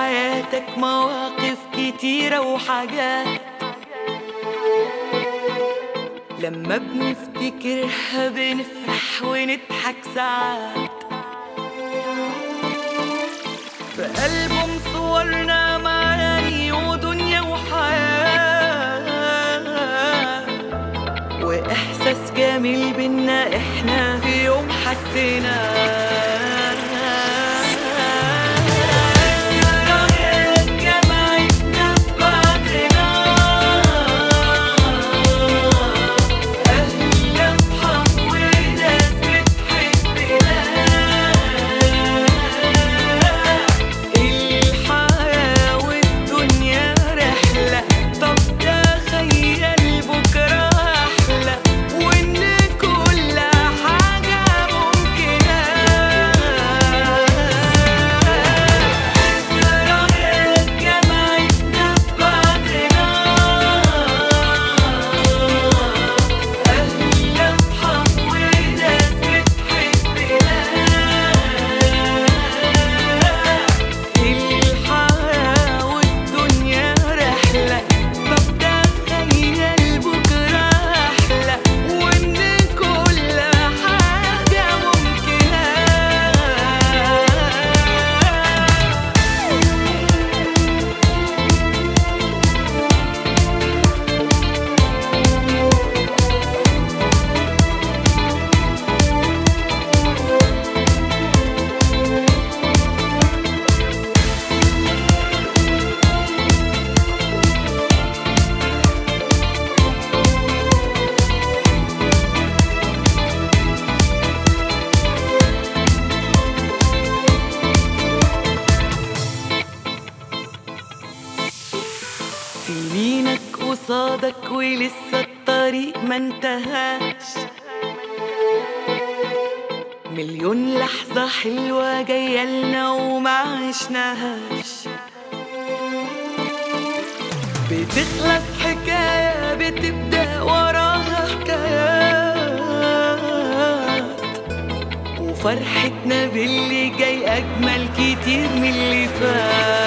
حياتك مواقف كتيرة وحاجات لما بنفتكرها بنفرح ونضحك ساعات في ألبوم صورنا معاني ودنيا وحياة وإحساس جميل بينا إحنا في يوم حسيناه جمعتنا ببعضنا أهل أصحاب وناس بتحبنا الحياة والدنيا رحلة طب تخيل بكرة أحلى وإن كل حاجة ممكنة ذكريات جمعتنا ببعضنا أهل أصحاب وناس بتحبنا الحياة والدنيا رحلة طب تخيل بكرة أحلى وإن كل حاجة ممكنة سنينك قصادك ولسه الطريق ما انتهاش مليون لحظة حلوة جاية لنا وما عشناهاش بتخلص حكاية بتبدأ وراها حكايات وفرحتنا باللي جاي أجمل كتير من اللي فات